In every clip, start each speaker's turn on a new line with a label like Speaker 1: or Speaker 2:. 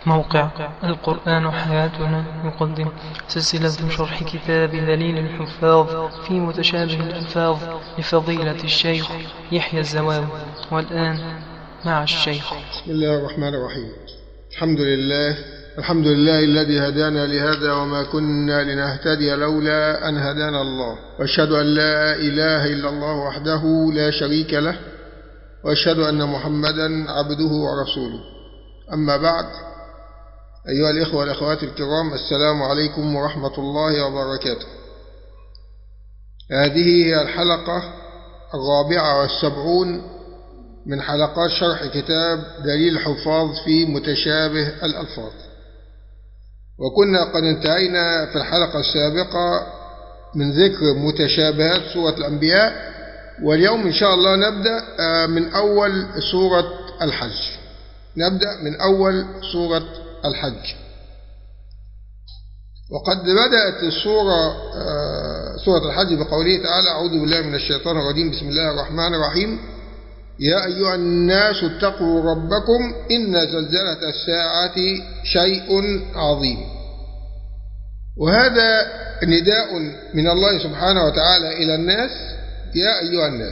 Speaker 1: موقع القرآن حياتنا يقدم سلسلة شرح كتاب دليل الحفاظ في متشابه الألفاظ لفضيلة الشيخ يحيى الزواوي والآن مع الشيخ
Speaker 2: بسم الله الرحمن الرحيم الحمد لله الحمد لله الذي هدانا لهذا وما كنا لنهتدي لولا أن هدانا الله وأشهد أن لا إله إلا الله وحده لا شريك له وأشهد أن محمدا عبده ورسوله أما بعد أيها الإخوة والأخوات الكرام السلام عليكم ورحمة الله وبركاته هذه هي الحلقة الرابعة والسبعون من حلقات شرح كتاب دليل الحفاظ في متشابه الألفاظ وكنا قد انتهينا في الحلقة السابقة من ذكر متشابهات سورة الأنبياء واليوم إن شاء الله نبدأ من أول سورة الحج نبدأ من أول سورة الحج وقد بدأت السورة سورة الحج بقوله تعالى أعوذ بالله من الشيطان الرجيم بسم الله الرحمن الرحيم يا أيها الناس اتقوا ربكم إن زلزلة الساعة شيء عظيم وهذا نداء من الله سبحانه وتعالى إلى الناس يا أيها الناس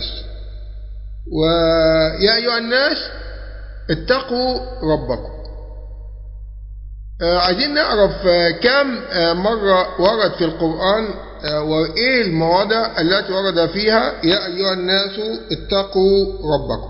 Speaker 2: ويا أيها الناس اتقوا ربكم عايزين نعرف كم مرة ورد في القرآن وإيه المواضع التي ورد فيها يا أيها الناس اتقوا ربكم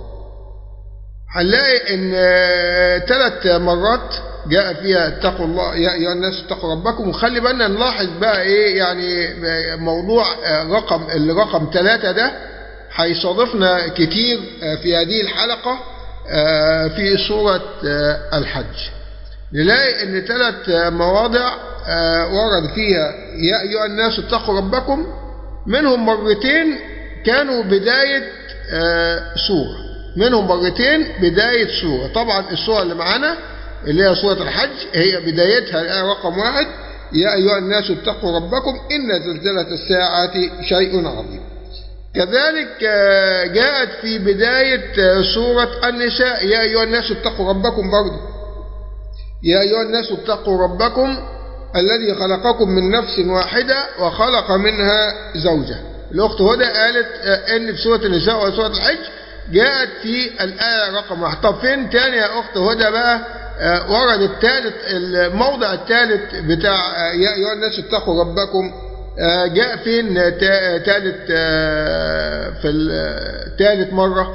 Speaker 2: هنلاقي إن ثلاث مرات جاء فيها اتقوا الله يا أيها الناس اتقوا ربكم وخلي بالنا نلاحظ بقى إيه يعني موضوع رقم الرقم ثلاثة ده هيصادفنا كتير في هذه الحلقة في سورة الحج نلاقي ان ثلاث مواضع ورد فيها يا ايها الناس اتقوا ربكم منهم مرتين كانوا بداية سورة منهم مرتين بداية سورة طبعا السورة اللي معانا اللي هي سورة الحج هي بدايتها الآية رقم واحد يا أيها الناس اتقوا ربكم إن زلزلة الساعة شيء عظيم كذلك جاءت في بداية سورة النساء يا أيها الناس اتقوا ربكم برضه يا أيها الناس اتقوا ربكم الذي خلقكم من نفس واحدة وخلق منها زوجة الأخت هدى قالت إن في سورة النساء وسورة الحج جاءت في الآية رقم واحد طب فين تاني يا أخت هدى بقى ورد الثالث الموضع الثالث بتاع يا أيها الناس اتقوا ربكم جاء فين ثالث في الثالث مرة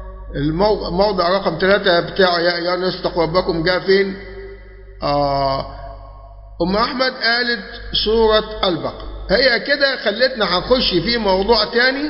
Speaker 2: الموضع رقم ثلاثة بتاع يا أيها الناس اتقوا ربكم جاء فين آه أم أحمد قالت سورة البقرة هي كده خلتنا هنخش في موضوع تاني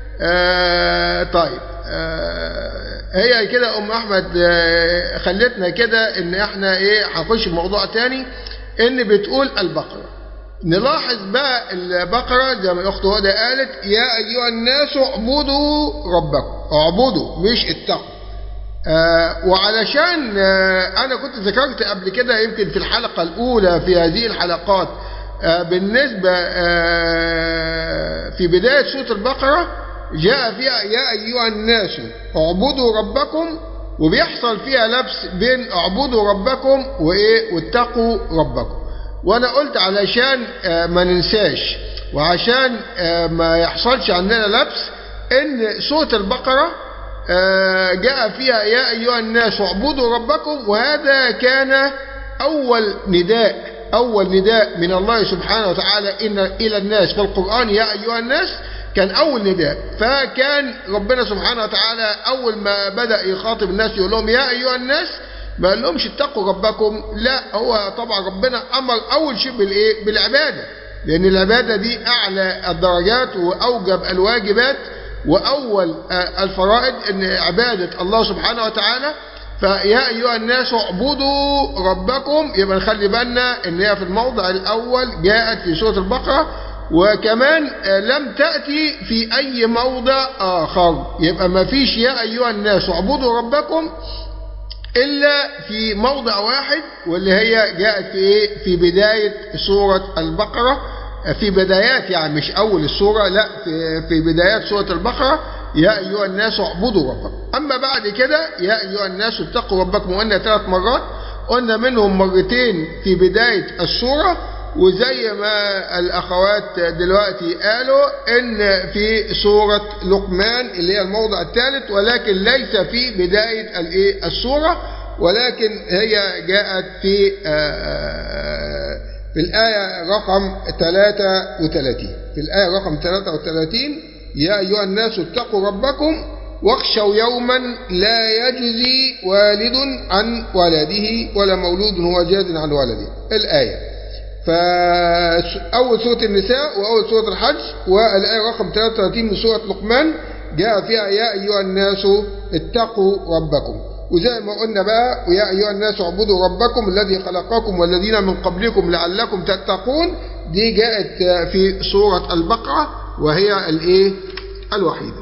Speaker 2: آه طيب آه هي كده أم أحمد آه خلتنا كده إن إحنا إيه هنخش في موضوع تاني إن بتقول البقرة نلاحظ بقى البقرة زي ما الأخت هدى قالت يا أيها الناس اعبدوا ربكم اعبدوا مش اتقوا آه وعلشان آه أنا كنت ذكرت قبل كده يمكن في الحلقة الأولى في هذه الحلقات آه بالنسبة في بداية سورة البقرة جاء فيها يا أيها الناس اعبدوا ربكم وبيحصل فيها لبس بين اعبدوا ربكم وإيه واتقوا ربكم وأنا قلت علشان ما ننساش وعشان ما يحصلش عندنا لبس إن سورة البقرة جاء فيها يا أيها الناس اعبدوا ربكم وهذا كان أول نداء أول نداء من الله سبحانه وتعالى إن إلى الناس في القرآن يا أيها الناس كان أول نداء فكان ربنا سبحانه وتعالى أول ما بدأ يخاطب الناس يقول لهم يا أيها الناس ما قال لهمش اتقوا ربكم لا هو طبعا ربنا أمر أول شيء بالإيه بالعبادة لأن العبادة دي أعلى الدرجات وأوجب الواجبات وأول الفرائض أن عبادة الله سبحانه وتعالى فيا أيها الناس اعبدوا ربكم يبقى نخلي بالنا أن هي في الموضع الأول جاءت في سورة البقرة وكمان لم تأتي في أي موضع آخر يبقى ما فيش يا أيها الناس اعبدوا ربكم إلا في موضع واحد واللي هي جاءت في إيه؟ في بداية سورة البقرة في بدايات يعني مش أول السورة لا في, في بدايات سورة البقرة يا أيها الناس اعبدوا ربكم أما بعد كده يا أيها الناس اتقوا ربكم وأن ثلاث مرات قلنا منهم مرتين في بداية السورة وزي ما الأخوات دلوقتي قالوا إن في سورة لقمان اللي هي الموضع الثالث ولكن ليس في بداية الإيه السورة ولكن هي جاءت في في الآية رقم 33 في الآية رقم 33 يا أيها الناس اتقوا ربكم واخشوا يوما لا يجزي والد عن ولده ولا مولود هو جاز عن ولده الآية فأول سورة النساء وأول سورة الحج والآية رقم 33 من سورة لقمان جاء فيها يا أيها الناس اتقوا ربكم وزي ما قلنا بقى ويا أيها الناس اعبدوا ربكم الذي خلقكم والذين من قبلكم لعلكم تتقون دي جاءت في سورة البقرة وهي الايه الوحيدة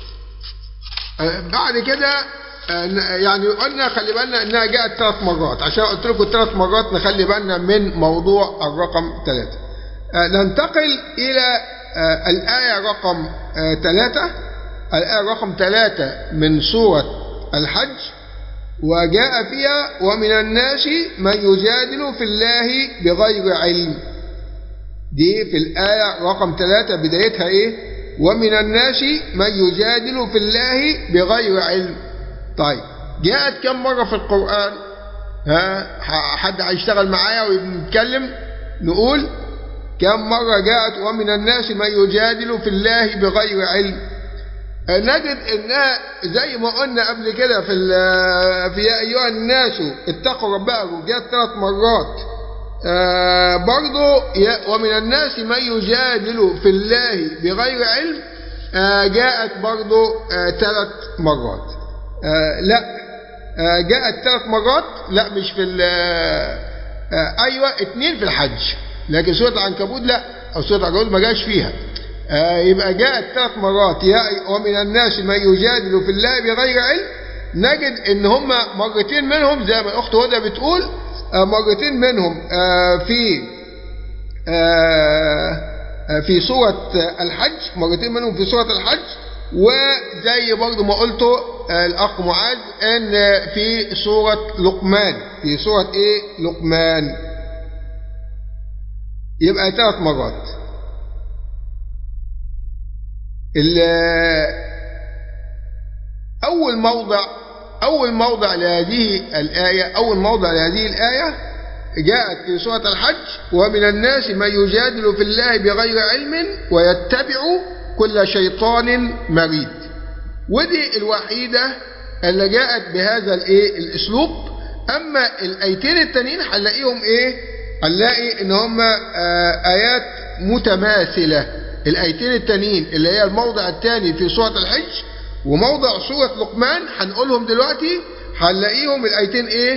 Speaker 2: بعد كده يعني قلنا خلي بالنا انها جاءت ثلاث مرات عشان قلت لكم ثلاث مرات نخلي بالنا من موضوع الرقم ثلاثة ننتقل الى الآية رقم ثلاثة الآية رقم ثلاثة من سورة الحج وجاء فيها ومن الناس من يجادل في الله بغير علم دي في الآية رقم ثلاثة بدايتها ايه ومن الناس من يجادل في الله بغير علم طيب جاءت كم مرة في القرآن ها حد هيشتغل معايا ونتكلم نقول كم مرة جاءت ومن الناس من يجادل في الله بغير علم نجد انها زي ما قلنا قبل كده في في يا ايها الناس اتقوا ربكم جاءت ثلاث مرات آه برضو ومن الناس من يجادل في الله بغير علم آه جاءت برضو آه ثلاث مرات لا جاءت ثلاث مرات لا مش في ايوه اثنين في الحج لكن سوره العنكبوت لا او سوره العنكبوت ما جاش فيها يبقى جاءت ثلاث مرات يا ومن الناس من يجادل في الله بغير علم نجد ان هم مرتين منهم زي ما الاخت هدى بتقول مرتين منهم في في سورة الحج مرتين منهم في سورة الحج وزي برضو ما قلته الأخ معاذ أن في سورة لقمان في سورة إيه لقمان يبقى ثلاث مرات أول موضع أول موضع لهذه الآية أول موضع لهذه الآية جاءت في سورة الحج ومن الناس من يجادل في الله بغير علم ويتبع كل شيطان مريد ودي الوحيدة اللي جاءت بهذا الايه الاسلوب اما الايتين التانيين هنلاقيهم ايه هنلاقي ان هم ايات متماثلة الايتين التانيين اللي هي الموضع الثاني في سورة الحج وموضع سورة لقمان هنقولهم دلوقتي هنلاقيهم الايتين ايه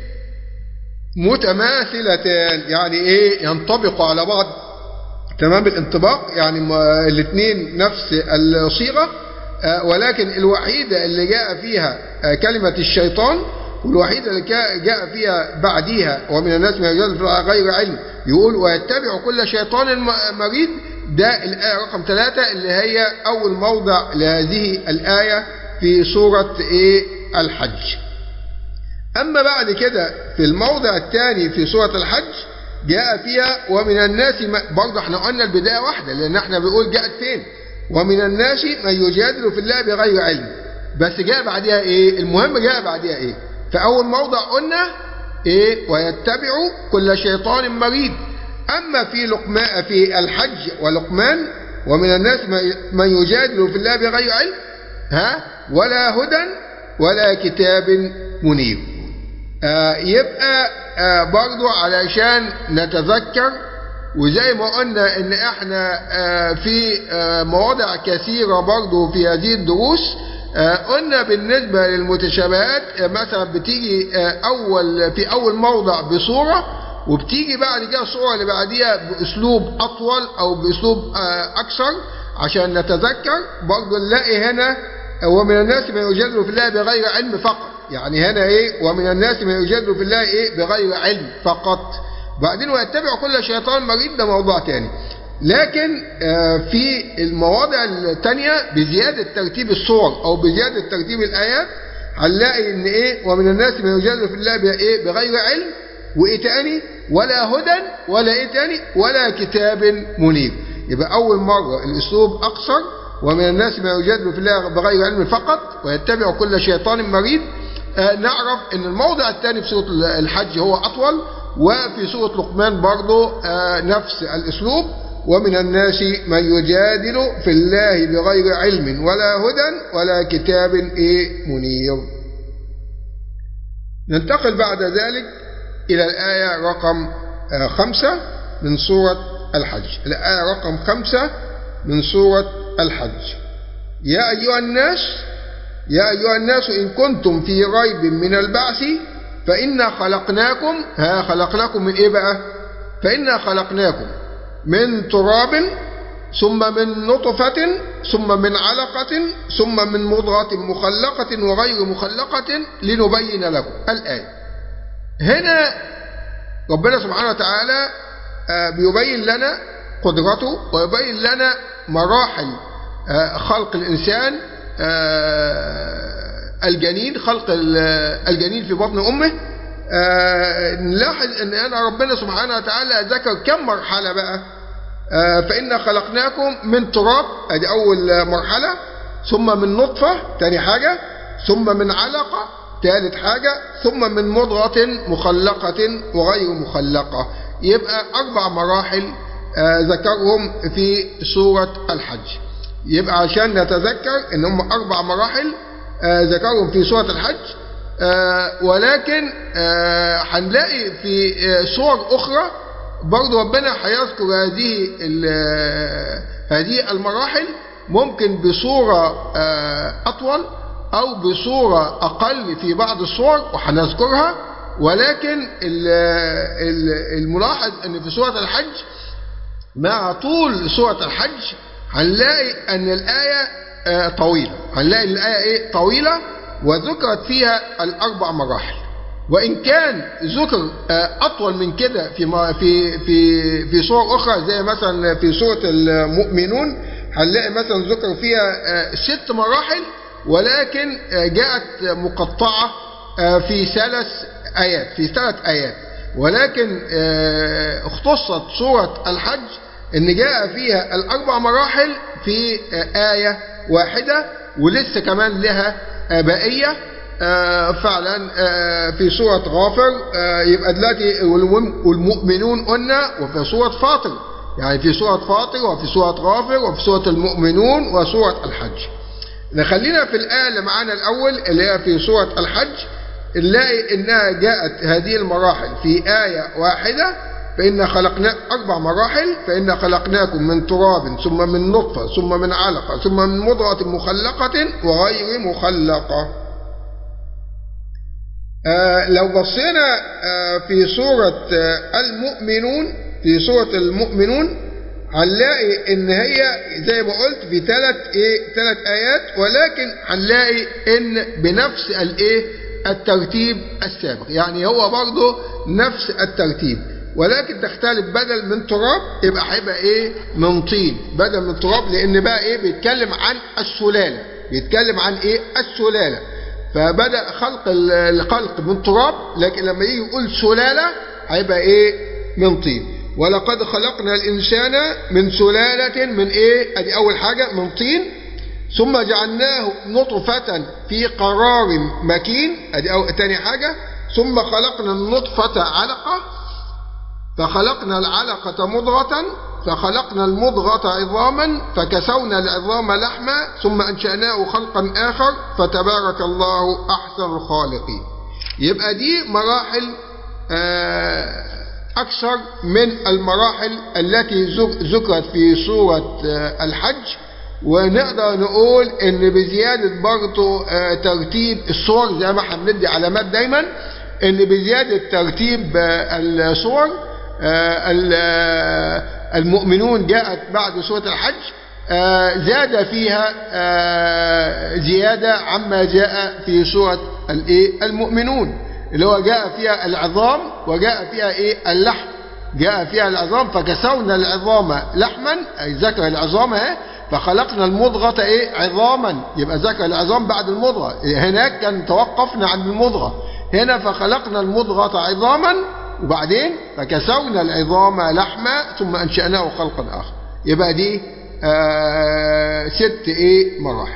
Speaker 2: متماثلتان يعني ايه ينطبقوا على بعض تمام الانطباق يعني الاثنين نفس الصيغة ولكن الوحيدة اللي جاء فيها كلمة الشيطان والوحيدة اللي جاء فيها بعديها ومن الناس من يجادل في غير علم يقول ويتبع كل شيطان مريد ده الآية رقم ثلاثة اللي هي أول موضع لهذه الآية في سورة إيه الحج أما بعد كده في الموضع الثاني في سورة الحج جاء فيها ومن الناس برضه احنا قلنا البداية واحدة لأن احنا بنقول جاءت فين ومن الناس من يجادل في الله بغير علم بس جاء بعدها ايه المهم جاء بعدها ايه فأول موضع قلنا ايه ويتبع كل شيطان مريد أما في لقمان في الحج ولقمان ومن الناس من يجادل في الله بغير علم ها ولا هدى ولا كتاب منير آه يبقى آه برضو علشان نتذكر وزي ما قلنا ان احنا آه في مواضع كثيرة برضو في هذه الدروس قلنا بالنسبة للمتشابهات مثلا بتيجي اول في اول موضع بصورة وبتيجي بعد كده الصورة اللي بعديها باسلوب اطول او باسلوب اكثر عشان نتذكر برضو نلاقي هنا ومن الناس من يجادل في الله بغير علم فقط يعني هنا ايه ومن الناس من يجادل في الله ايه بغير علم فقط بعدين ويتبع كل شيطان مريد ده موضوع تاني لكن آه في المواضع التانية بزيادة ترتيب الصور او بزيادة ترتيب الايات هنلاقي ان ايه ومن الناس من يجادل في الله بايه بغير علم وايه تاني ولا هدى ولا ايه تاني ولا كتاب منير يبقى اول مره الاسلوب اقصر ومن الناس من يجادل في الله بغير علم فقط ويتبع كل شيطان مريد آه نعرف ان الموضع الثاني في سوره الحج هو اطول وفي سوره لقمان برضه آه نفس الاسلوب ومن الناس من يجادل في الله بغير علم ولا هدى ولا كتاب إيه منير ننتقل بعد ذلك إلى الآية رقم خمسة من سورة الحج الآية رقم خمسة من سورة الحج يا أيها الناس يا أيها الناس إن كنتم في ريب من البعث فإنا خلقناكم ها خلقناكم من إيه بقى فإنا خلقناكم من تراب ثم من نطفة ثم من علقة ثم من مضغة مخلقة وغير مخلقة لنبين لكم الآية هنا ربنا سبحانه وتعالى بيبين لنا قدرته ويبين لنا مراحل خلق الإنسان الجنين خلق الجنين في بطن أمه آه نلاحظ ان انا ربنا سبحانه وتعالى ذكر كم مرحله بقى آه فانا خلقناكم من تراب ادي اول مرحله ثم من نطفه ثاني حاجه ثم من علقه ثالث حاجه ثم من مضغه مخلقه وغير مخلقه يبقى اربع مراحل آه ذكرهم في سوره الحج يبقى عشان نتذكر ان هم اربع مراحل ذكرهم في سوره الحج آه ولكن هنلاقي آه في آه صور أخرى برضو ربنا هيذكر هذه هذه المراحل ممكن بصورة أطول أو بصورة أقل في بعض الصور وهنذكرها ولكن الملاحظ أن في سورة الحج مع طول سورة الحج هنلاقي أن الآية طويلة هنلاقي الآية إيه طويلة وذكرت فيها الأربع مراحل وإن كان ذكر أطول من كده في في في في صور أخرى زي مثلا في سورة المؤمنون هنلاقي مثلا ذكر فيها ست مراحل ولكن جاءت مقطعة في ثلاث آيات في ثلاث آيات ولكن اختصت سورة الحج إن جاء فيها الأربع مراحل في آية واحدة ولسه كمان لها بقية آه فعلا آه في سورة غافر آه يبقى دلوقتي والمؤمنون قلنا وفي سورة فاطر يعني في سورة فاطر وفي سورة غافر وفي سورة المؤمنون وسورة الحج نخلينا في الآية اللي معانا الأول اللي هي في سورة الحج نلاقي إنها جاءت هذه المراحل في آية واحدة فإن خلقنا أربع مراحل فإن خلقناكم من تراب ثم من نطفة ثم من علقة ثم من مضغة مخلقة وغير مخلقة آه لو بصينا آه في سورة آه المؤمنون في سورة المؤمنون هنلاقي ان هي زي ما قلت في ثلاث ايه ثلاث ايات ولكن هنلاقي ان بنفس الايه الترتيب السابق يعني هو برضه نفس الترتيب ولكن تختلف بدل من تراب يبقى هيبقى ايه من طين بدل من تراب لان بقى ايه بيتكلم عن السلاله بيتكلم عن ايه السلاله فبدا خلق الخلق من تراب لكن لما يجي يقول سلاله هيبقى ايه من طين ولقد خلقنا الانسان من سلاله من ايه ادي اول حاجه من طين ثم جعلناه نطفه في قرار مكين ادي أو تاني حاجه ثم خلقنا النطفه علقه فخلقنا العلقة مضغة فخلقنا المضغة عظاما فكسونا العظام لحما ثم أنشأناه خلقا آخر فتبارك الله أحسن الخالقين يبقى دي مراحل أكثر من المراحل التي ذكرت في سورة الحج ونقدر نقول ان بزيادة برضه ترتيب الصور زي ما احنا بندي علامات دايما ان بزيادة ترتيب الصور المؤمنون جاءت بعد سورة الحج زاد فيها زيادة عما جاء في سورة المؤمنون اللي هو جاء فيها العظام وجاء فيها ايه اللحم جاء فيها العظام فكسونا العظام لحما اي ذكر العظام اهي فخلقنا المضغة ايه عظاما يبقى ذكر العظام بعد المضغة هناك كان توقفنا عند المضغة هنا فخلقنا المضغة عظاما وبعدين فكسونا العظام لحما ثم أنشأناه خلقا آخر يبقى دي آه ست ايه مراحل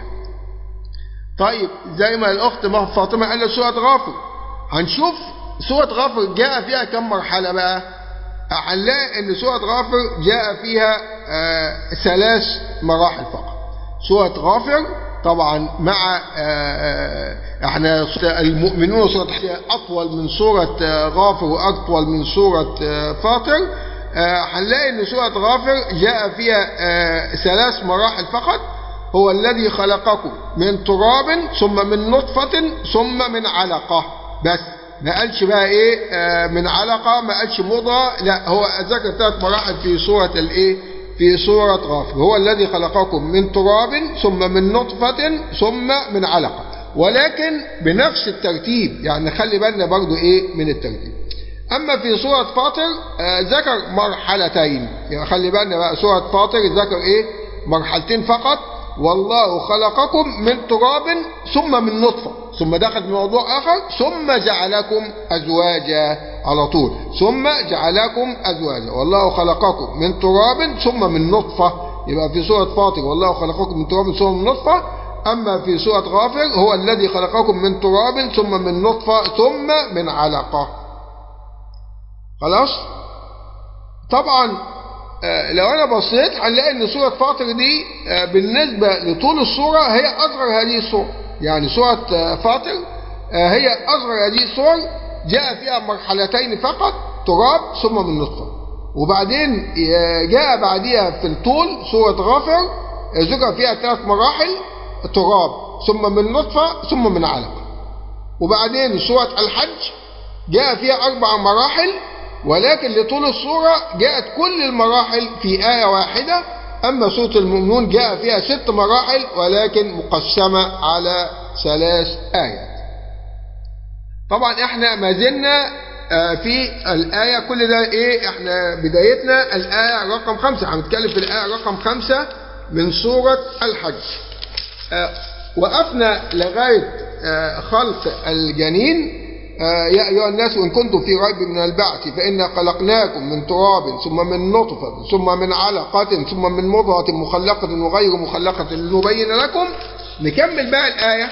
Speaker 2: طيب زي ما الأخت فاطمة قالت سورة غافر هنشوف سورة غافر جاء فيها كم مرحلة بقى هنلاقي ان سورة غافر جاء فيها آه ثلاث مراحل فقط سورة غافر طبعا مع آه احنا المؤمنون سورة اطول من سورة غافر واطول من سورة فاطر هنلاقي ان سورة غافر جاء فيها ثلاث مراحل فقط هو الذي خلقكم من تراب ثم من نطفة ثم من علقة بس ما قالش بقى ايه آه من علقة ما قالش مضغة لا هو ذكر ثلاث مراحل في سورة الايه في سورة غافر هو الذي خلقكم من تراب ثم من نطفة ثم من علقة ولكن بنفس الترتيب يعني خلي بالنا برضو ايه من الترتيب اما في سورة فاطر آه ذكر مرحلتين يعني خلي بالنا بقى سورة فاطر ذكر ايه مرحلتين فقط والله خلقكم من تراب ثم من نطفة ثم دخل في موضوع آخر ثم جعلكم أزواجا على طول ثم جعلكم أزواجا والله خلقكم من تراب ثم من نطفة يبقى في سورة فاطر والله خلقكم من تراب ثم من نطفة أما في سورة غافر هو الذي خلقكم من تراب ثم من نطفة ثم من علقة خلاص طبعا لو انا بصيت هنلاقي ان سورة فاطر دي بالنسبة لطول السورة هي اصغر هذه السورة يعني سورة فاطر هي اصغر هذه السور جاء فيها مرحلتين فقط تراب ثم من نطفة وبعدين جاء بعدها في الطول سورة غافر ذكر فيها ثلاث مراحل تراب ثم من نطفة ثم من علقة وبعدين سورة الحج جاء فيها أربع مراحل ولكن لطول الصورة جاءت كل المراحل في آية واحدة أما سورة المؤمنون جاء فيها ست مراحل ولكن مقسمة على ثلاث آيات طبعا احنا ما زلنا في الآية كل ده ايه احنا بدايتنا الآية رقم خمسة هنتكلم في الآية رقم خمسة من سورة الحج وقفنا لغاية خلق الجنين يا أيها الناس إن كنتم في ريب من البعث فإنا خلقناكم من تراب ثم من نطفة ثم من علقة ثم من مضغة مخلقة وغير مخلقة لنبين لكم نكمل بقى الآية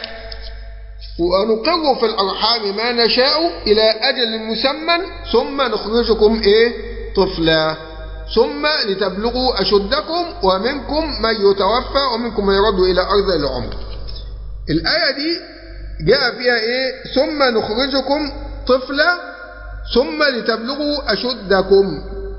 Speaker 2: ونقر في الأرحام ما نشاء إلى أجل مسمى ثم نخرجكم إيه طفلا ثم لتبلغوا أشدكم ومنكم من يتوفى ومنكم من يرد إلى أرض العمر الآية دي جاء فيها ايه ثم نخرجكم طفلا ثم لتبلغوا اشدكم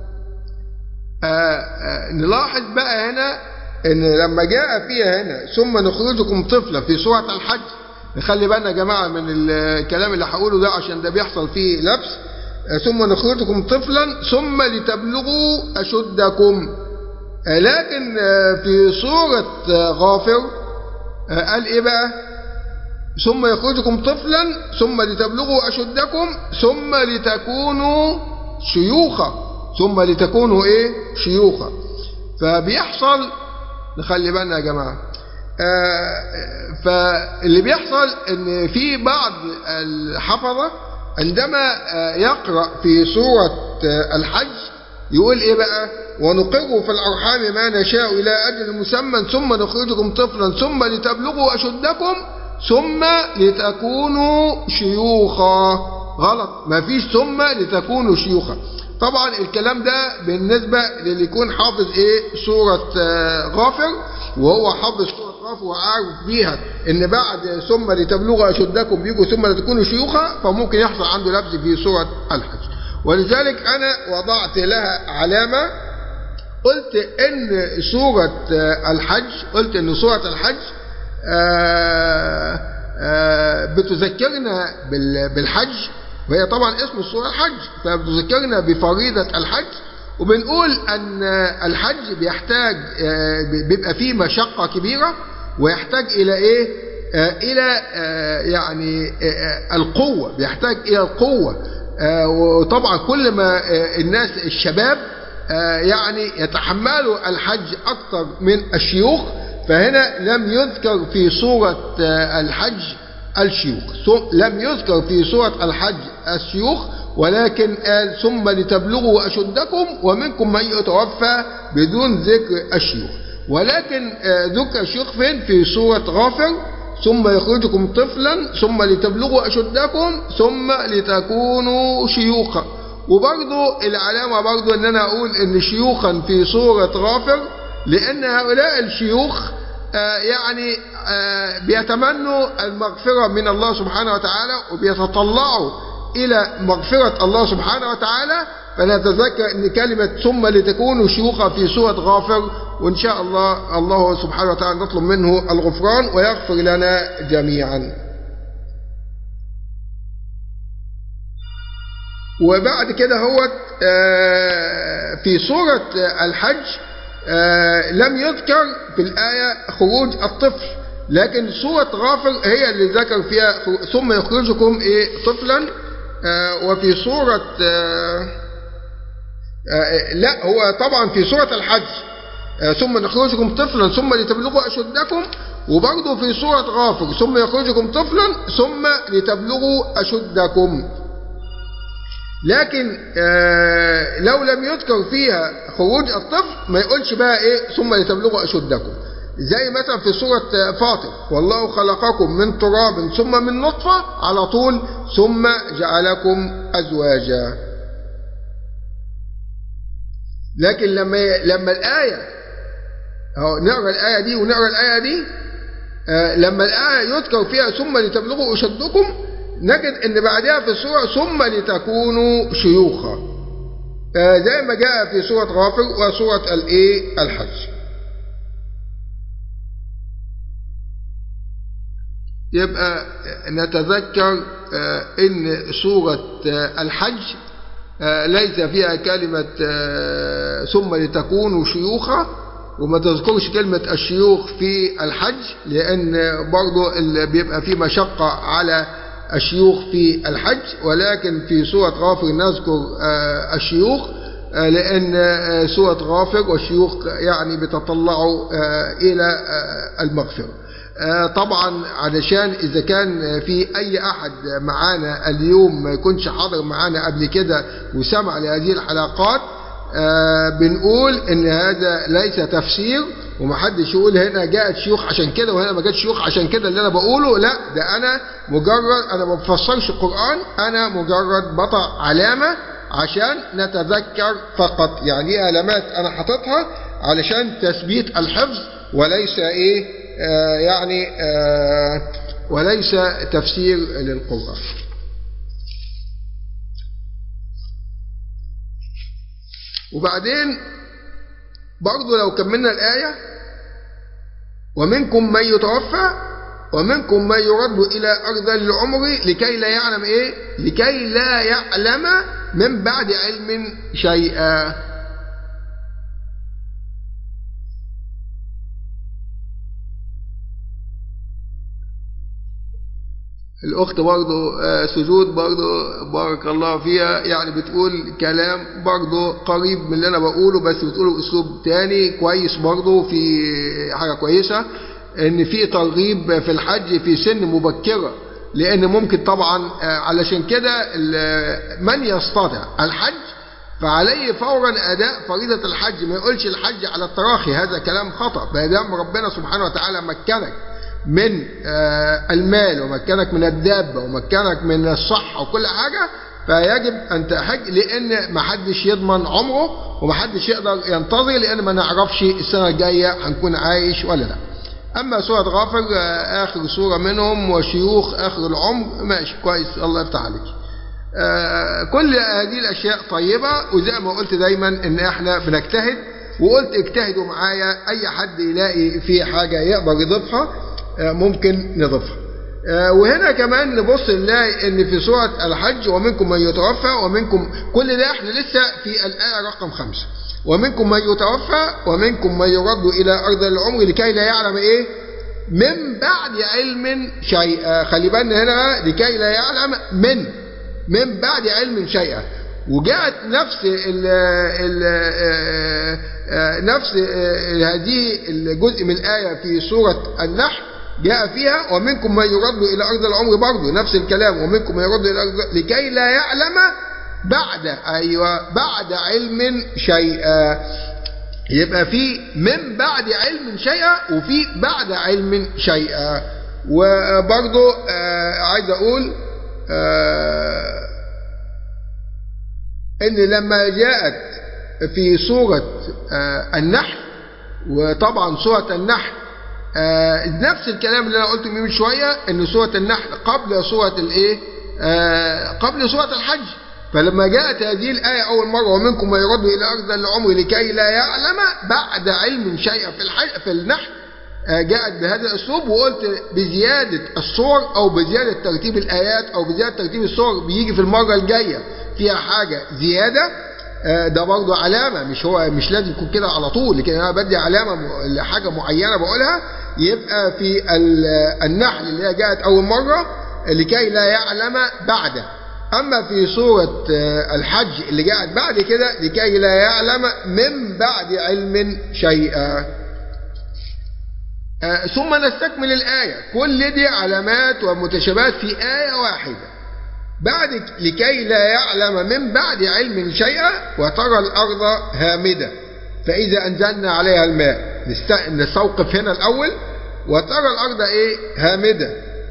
Speaker 2: آآ آآ نلاحظ بقى هنا ان لما جاء فيها هنا ثم نخرجكم طفلا في سورة الحج نخلي بالنا يا جماعة من الكلام اللي هقوله ده عشان ده بيحصل فيه لبس ثم نخرجكم طفلا ثم لتبلغوا أشدكم لكن في سورة غافر قال ايه بقى ثم يخرجكم طفلا ثم لتبلغوا أشدكم ثم لتكونوا شيوخا ثم لتكونوا ايه شيوخا فبيحصل نخلي بالنا يا جماعة آه فاللي بيحصل ان في بعض الحفظة عندما آه يقرأ في سورة آه الحج يقول ايه بقى ونقر في الارحام ما نشاء الى اجل مسمى ثم نخرجكم طفلا ثم لتبلغوا اشدكم ثم لتكونوا شيوخا غلط ما فيش ثم لتكونوا شيوخا طبعا الكلام ده بالنسبة للي يكون حافظ ايه سورة غافر وهو حافظ سورة غافر وعارف بيها ان بعد ثم لتبلغوا اشدكم بيجوا ثم لتكونوا شيوخا فممكن يحصل عنده لبس في سورة الحج ولذلك انا وضعت لها علامة قلت ان سورة الحج قلت ان سورة الحج آآ آآ بتذكرنا بالحج وهي طبعا اسم السورة الحج فبتذكرنا بفريضة الحج وبنقول أن الحج بيحتاج بيبقى فيه مشقة كبيرة ويحتاج إلى إيه؟ إلى يعني القوة بيحتاج إلى القوة وطبعا كل ما الناس الشباب يعني يتحملوا الحج أكثر من الشيوخ فهنا لم يذكر في سورة الحج الشيوخ لم يذكر في سورة الحج الشيوخ ولكن قال ثم لتبلغوا أشدكم ومنكم من يتوفى بدون ذكر الشيوخ ولكن ذكر الشيوخ فين في سورة غافر ثم يخرجكم طفلا ثم لتبلغوا أشدكم ثم لتكونوا شيوخا وبرضو العلامة برضو ان انا اقول ان شيوخا في سورة غافر لان هؤلاء الشيوخ آه يعني آه بيتمنوا المغفرة من الله سبحانه وتعالى وبيتطلعوا الى مغفرة الله سبحانه وتعالى فنتذكر ان كلمة ثم لتكونوا شيوخا في سورة غافر وان شاء الله الله سبحانه وتعالى نطلب منه الغفران ويغفر لنا جميعا وبعد كده هو في سورة الحج لم يذكر في الآية خروج الطفل لكن سورة غافر هي اللي ذكر فيها ثم يخرجكم إيه طفلا وفي سورة لا هو طبعا في سورة الحج ثم نخرجكم طفلا ثم لتبلغوا أشدكم وبرضه في سورة غافر ثم يخرجكم طفلا ثم لتبلغوا أشدكم لكن آه لو لم يذكر فيها خروج الطفل ما يقولش بقى ايه ثم لتبلغوا اشدكم زي مثلا في سورة فاطر والله خلقكم من تراب ثم من نطفة على طول ثم جعلكم أزواجا لكن لما لما الآية أهو نقرا الآية دي ونقرا الآية دي آه لما الآية يذكر فيها ثم لتبلغوا أشدكم نجد ان بعدها في السورة ثم لتكونوا شيوخا آه زي ما جاء في سورة غافر وسورة الايه الحج يبقى نتذكر آه ان سورة آه الحج ليس فيها كلمة ثم لتكونوا شيوخا وما تذكرش كلمة الشيوخ في الحج لأن برضو بيبقى في مشقة على الشيوخ في الحج ولكن في سورة غافر نذكر الشيوخ لأن سورة غافر والشيوخ يعني بتطلعوا إلى المغفرة طبعا علشان إذا كان في أي أحد معانا اليوم ما يكونش حاضر معانا قبل كده وسمع لهذه الحلقات بنقول ان هذا ليس تفسير ومحدش يقول هنا جاءت شيوخ عشان كده وهنا ما جاتش شيوخ عشان كده اللي انا بقوله لا ده انا مجرد انا ما بفسرش القران انا مجرد بضع علامه عشان نتذكر فقط يعني ايه علامات انا حاططها علشان تثبيت الحفظ وليس ايه آه يعني آه وليس تفسير للقران وبعدين برضو لو كملنا الآية ومنكم من يتوفى ومنكم من يرد إلى أرض العمر لكي لا يعلم إيه لكي لا يعلم من بعد علم شيئا الأخت برضو سجود برضو بارك الله فيها يعني بتقول كلام برضو قريب من اللي أنا بقوله بس بتقوله بأسلوب تاني كويس برضو في حاجة كويسة إن في ترغيب في الحج في سن مبكرة لأن ممكن طبعا علشان كده من يستطيع الحج فعليه فورا أداء فريضة الحج ما يقولش الحج على التراخي هذا كلام خطأ ما دام ربنا سبحانه وتعالى مكنك من المال ومكنك من الدابة ومكنك من الصحة وكل حاجة فيجب أن تحج لأن ما حدش يضمن عمره وما حدش يقدر ينتظر لأن ما نعرفش السنة الجاية هنكون عايش ولا لا أما سورة غافر آخر سورة منهم وشيوخ آخر العمر ماشي كويس الله يفتح عليك كل هذه الأشياء طيبة وزي ما قلت دايما إن إحنا بنجتهد وقلت اجتهدوا معايا أي حد يلاقي فيه حاجة يقدر يضيفها ممكن نضيفها وهنا كمان نبص نلاقي ان في سورة الحج ومنكم من يتوفى ومنكم كل ده احنا لسه في الآية رقم خمسة ومنكم من يتوفى ومنكم من يرد إلى أرض العمر لكي لا يعلم إيه من بعد علم شيئا خلي بالنا هنا لكي لا يعلم من من بعد علم شيئا وجاءت نفس ال ال نفس هذه الجزء من الآية في سورة النحل جاء فيها ومنكم من يرد إلى أرض العمر برضه نفس الكلام ومنكم من يرد إلى أرض لكي لا يعلم بعد أيوة بعد علم شيئا يبقى في من بعد علم شيئا وفي بعد علم شيئا وبرضه آه عايز أقول آه ان لما جاءت في سورة آه النحل وطبعا سورة النحل آه نفس الكلام اللي انا قلته من شوية ان سورة النحل قبل سورة الايه آه قبل سورة الحج فلما جاءت هذه الآية أول مرة ومنكم من يرد إلى أرض العمر لكي لا يعلم بعد علم شيئا في الحج في النحل جاءت بهذا الأسلوب وقلت بزيادة الصور أو بزيادة ترتيب الآيات أو بزيادة ترتيب الصور بيجي في المرة الجاية فيها حاجة زيادة ده برضه علامة مش هو مش لازم يكون كده على طول لكن أنا بدي علامة لحاجة معينة بقولها يبقى في النحل اللي هي جاءت أول مرة لكي لا يعلم بعد أما في سورة الحج اللي جاءت بعد كده لكي لا يعلم من بعد علم شيئا ثم نستكمل الآية كل دي علامات ومتشابهات في آية واحدة بعد لكي لا يعلم من بعد علم شيئا وترى الأرض هامدة فإذا أنزلنا عليها الماء نستوقف هنا الأول وترى الأرض إيه هامدة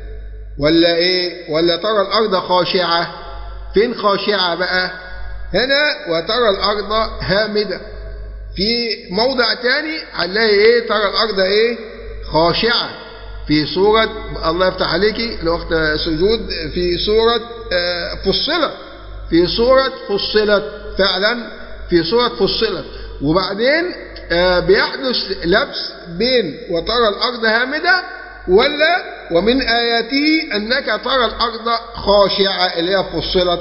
Speaker 2: ولا إيه ولا ترى الأرض خاشعة فين خاشعة بقى هنا وترى الأرض هامدة في موضع تاني هنلاقي إيه ترى الأرض إيه خاشعة في سورة الله يفتح عليكي الوقت سجود في سورة فصلت في سورة فصلت فعلا في سورة فصلت وبعدين بيحدث لبس بين وترى الأرض هامدة ولا ومن آياته أنك ترى الأرض خاشعة اللي هي فصلت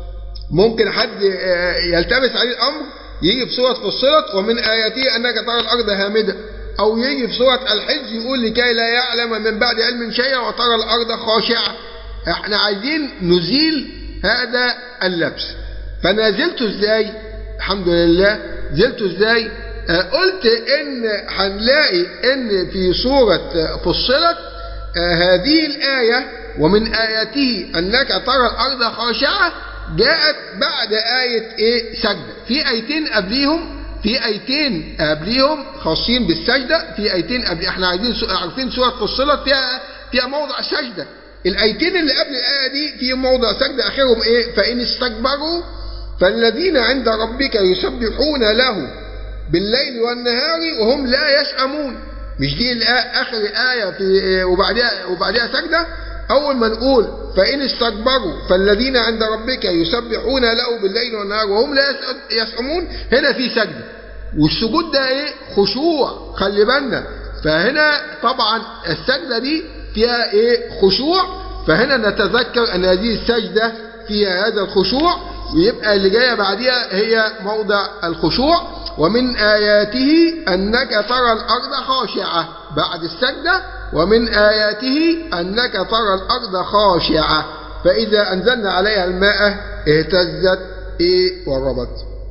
Speaker 2: ممكن حد يلتبس عليه الأمر يجي في سورة فصلت ومن آياته أنك ترى الأرض هامدة أو يجي في سورة الحج يقول لكي لا يعلم من بعد علم شيئا وترى الأرض خاشعة احنا عايزين نزيل هذا اللبس فنزلته ازاي الحمد لله زلته ازاي آه قلت ان هنلاقي ان في سورة فصلت آه هذه الآية ومن آياته أنك ترى الأرض خاشعة جاءت بعد آية إيه سجدة في آيتين قبليهم في ايتين قبليهم خاصين بالسجدة في ايتين قبل احنا عايزين سو... عارفين سورة فصلت فيها فيها موضع سجدة الايتين اللي قبل الايه دي في موضع سجدة اخرهم ايه فان استكبروا فالذين عند ربك يسبحون له بالليل والنهار وهم لا يسأمون مش دي الآية اخر ايه في وبعدها وبعدها سجدة اول ما نقول فان استكبروا فالذين عند ربك يسبحون له بالليل والنهار وهم لا يسأمون هنا في سجدة والسجود ده ايه خشوع خلي بالنا فهنا طبعا السجدة دي فيها ايه خشوع فهنا نتذكر ان هذه السجدة فيها هذا الخشوع ويبقى اللي جاية بعدها هي موضع الخشوع ومن آياته أنك ترى الأرض خاشعة بعد السجدة ومن آياته أنك ترى الأرض خاشعة فإذا أنزلنا عليها الماء اهتزت إيه وربت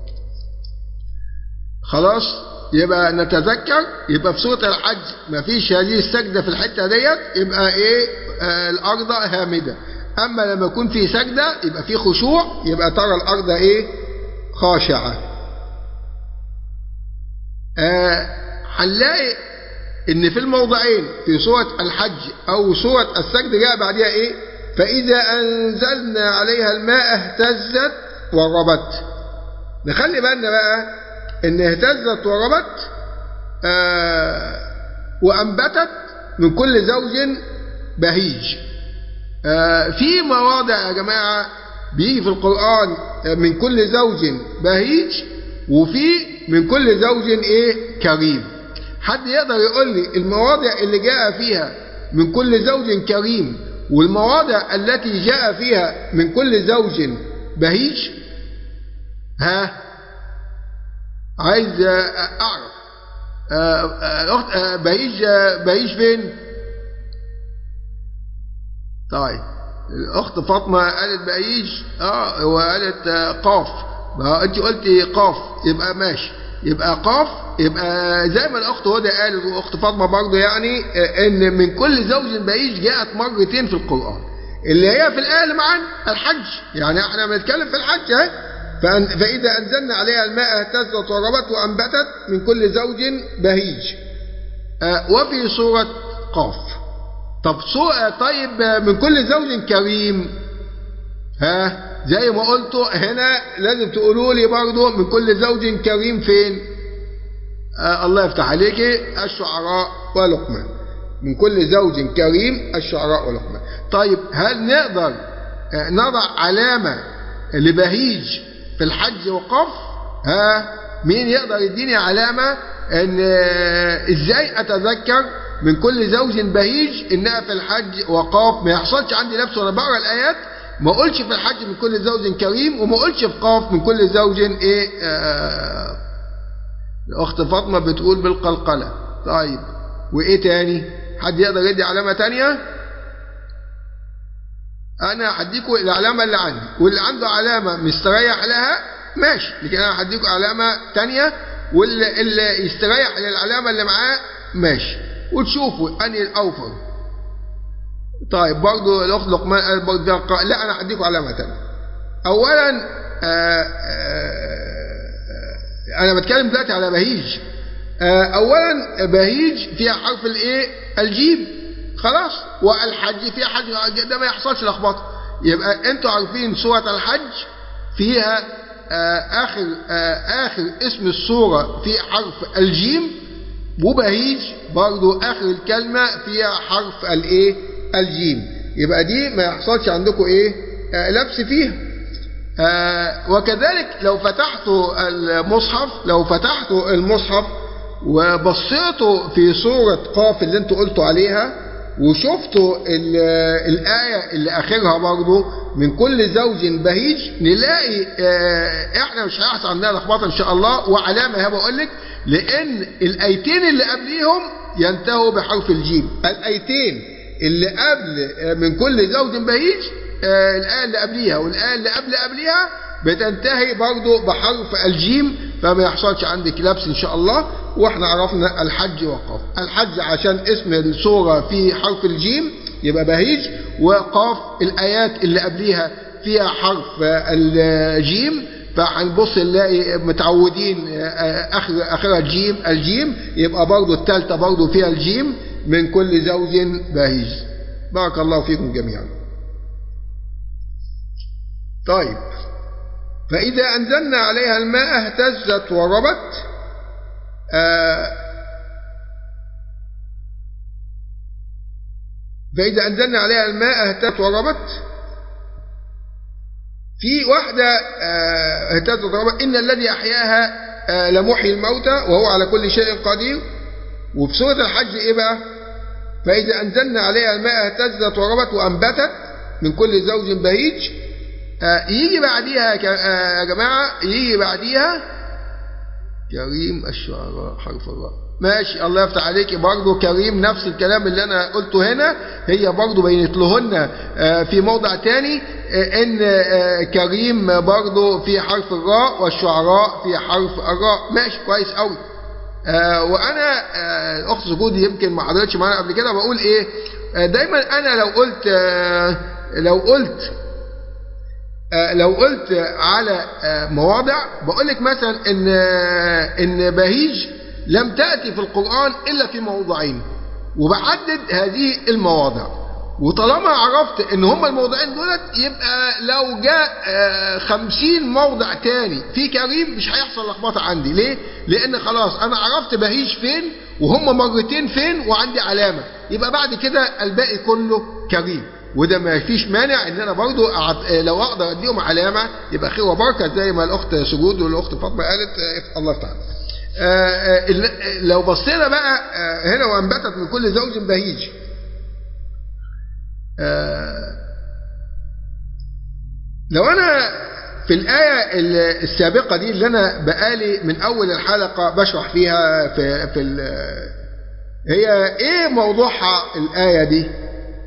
Speaker 2: خلاص يبقى نتذكر يبقى في سورة الحج مفيش هذه السجدة في الحتة ديت يبقى إيه آه الأرض هامدة أما لما يكون في سجدة يبقى في خشوع يبقى ترى الأرض إيه خاشعة آه هنلاقي ان في الموضعين في سورة الحج او سورة السجد جاء بعدها ايه فاذا انزلنا عليها الماء اهتزت وربت نخلي بالنا بقى ان اهتزت وربت آه وانبتت من كل زوج بهيج آه في مواضع يا جماعة بيجي في القرآن من كل زوج بهيج وفي من كل زوج ايه كريم حد يقدر يقول لي المواضع اللي جاء فيها من كل زوج كريم والمواضع التي جاء فيها من كل زوج بهيج ها عايز اعرف اخت بهيج بهيج فين طيب الأخت فاطمة قالت بأيج اه وقالت آه، قاف ما انت قلتي قاف يبقى ماشي يبقى قاف يبقى زي ما الأخت هدى قالت وأخت فاطمة برضه يعني آه، إن من كل زوج بأيج جاءت مرتين في القرآن اللي هي في الآية اللي معانا الحج يعني احنا بنتكلم في الحج اهي فأن- فإذا أنزلنا عليها الماء اهتزت وربت وأنبتت من كل زوج بهيج آه، وفي سورة قاف طب سوء طيب آه، من كل زوج كريم ها زي ما قلتوا هنا لازم تقولوا لي برضه من كل زوج كريم فين آه الله يفتح عليك الشعراء ولقمان من كل زوج كريم الشعراء ولقمان طيب هل نقدر آه، نضع علامة لبهيج في الحج وقف ها مين يقدر يديني علامة ان آه، ازاي اتذكر من كل زوج بهيج انها في الحج وقاف ما يحصلش عندي نفس وانا بقرا الايات ما اقولش في الحج من كل زوج كريم وما اقولش في قاف من كل زوج ايه آه الاخت فاطمه بتقول بالقلقله طيب وايه تاني حد يقدر يدي علامه تانية انا هديكم العلامه اللي عندي واللي عنده علامه مستريح لها ماشي لكن انا هديكم علامه تانية واللي اللي يستريح للعلامه اللي معاه ماشي وتشوفوا انهي الاوفر طيب برضو الاخت لقمان قالت برضو ده قا- لا انا هديكم علامه تانية اولا آآ آآ انا بتكلم دلوقتي على بهيج آه، اولا بهيج فيها حرف الايه الجيم خلاص والحج فيها حج ده ما يحصلش لخبطه يبقى انتوا عارفين سوره الحج فيها آه، اخر آه، اخر اسم السوره في حرف الجيم وبهيج برضو اخر الكلمه فيها حرف الايه الجيم يبقى دي ما يحصلش عندكم ايه آه، لبس فيها آه، وكذلك لو فتحتوا المصحف لو فتحتوا المصحف وبصيتوا في سورة قاف اللي انتوا قلتوا عليها وشفتوا ال- الآية اللي آخرها برضو من كل زوج بهيج نلاقي آه، احنا مش هيحصل عندنا لخبطة ان شاء الله وعلامة هي بقول لك لان الايتين اللي قبليهم ينتهوا بحرف الجيم الايتين اللي قبل آه، من كل زوج بهيج آه، الآية اللي قبليها والآية اللي قبل قبليها بتنتهي برضو بحرف الجيم فما يحصلش عندك لبس إن شاء الله وإحنا عرفنا الحج وقاف الحج عشان اسم السورة في حرف الجيم يبقى بهيج وقاف الآيات اللي قبليها فيها حرف الجيم فهنبص نلاقي متعودين آه، اخر اخرها الجيم الجيم يبقى برضو الثالثه برضو فيها الجيم من كل زوج بهيج بارك الله فيكم جميعا طيب فإذا أنزلنا عليها الماء اهتزت وربت آه فإذا أنزلنا عليها الماء اهتزت وربت في واحدة آه، اهتزت وربت إن الذي أحياها آه، لمحيي الموتى وهو على كل شيء قدير وفي سورة الحج إيه بقى فإذا أنزلنا عليها الماء اهتزت وربت وأنبتت من كل زوج بهيج آه، يجي بعديها يا ك- آه، يا جماعة يجي بعديها كريم الشعراء حرف الراء ماشي الله يفتح عليك برضه كريم نفس الكلام اللي انا قلته هنا هي برضه بينت لهن آه، في موضع تاني آه، ان آه، كريم برضه في حرف الراء والشعراء في حرف الراء ماشي كويس قوي آه، وانا آه، الاخت سجود يمكن ما حضرتش معانا قبل كده بقول ايه آه، دايما انا لو قلت آه، لو قلت آه، لو قلت على آه، مواضع بقول لك مثلا ان آه، ان بهيج لم تاتي في القران الا في موضعين وبحدد هذه المواضع وطالما عرفت ان هما الموضعين دولت يبقى لو جاء آه، خمسين موضع تاني في كريم مش هيحصل لخبطه عندي ليه لان خلاص انا عرفت بهيج فين وهم مرتين فين وعندي علامه يبقى بعد كده الباقي كله كريم وده ما فيش مانع ان انا برضو أعط... لو اقدر اديهم علامه يبقى خير وبركه زي ما الاخت سجود والاخت فاطمه قالت آه، الله تعالى آه، آه، ال- لو بصينا بقى آه، هنا وانبتت من كل زوج بهيج آه، لو انا في الآية ال- السابقة دي اللي أنا بقالي من أول الحلقة بشرح فيها في, في ال- هي إيه موضوعها الآية دي؟